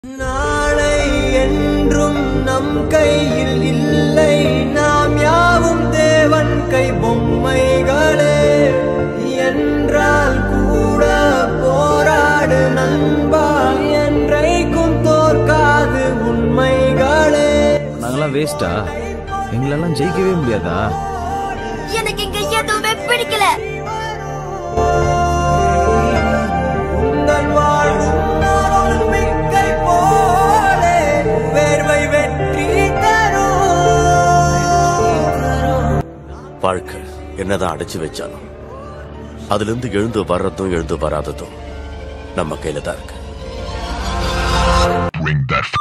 நாளை என்றும் நம் கையில் இல்லை நாம் யாவும் தேவன் கை பொம்மைகளே என்றால் கூட போராடு நண்பா என்றைக்கும் தோற்காது உண்மைகளே நாங்கெல்லாம் வேஸ்டா எங்களெல்லாம் ஜெயிக்கவே முடியாதா எனக்கு இங்க எதுவுமே பிடிக்கல உங்கள் வாழும் ஒலிம்பிக்கை போலே வேர்வை வெற்றி தரும் வாழ்க்கை என்னதான் அடைச்சு வச்சாலும் அதுல இருந்து எழுந்து வர்றதும் எழுந்து வராததும் நம்ம கையில தான் இருக்கு Bring that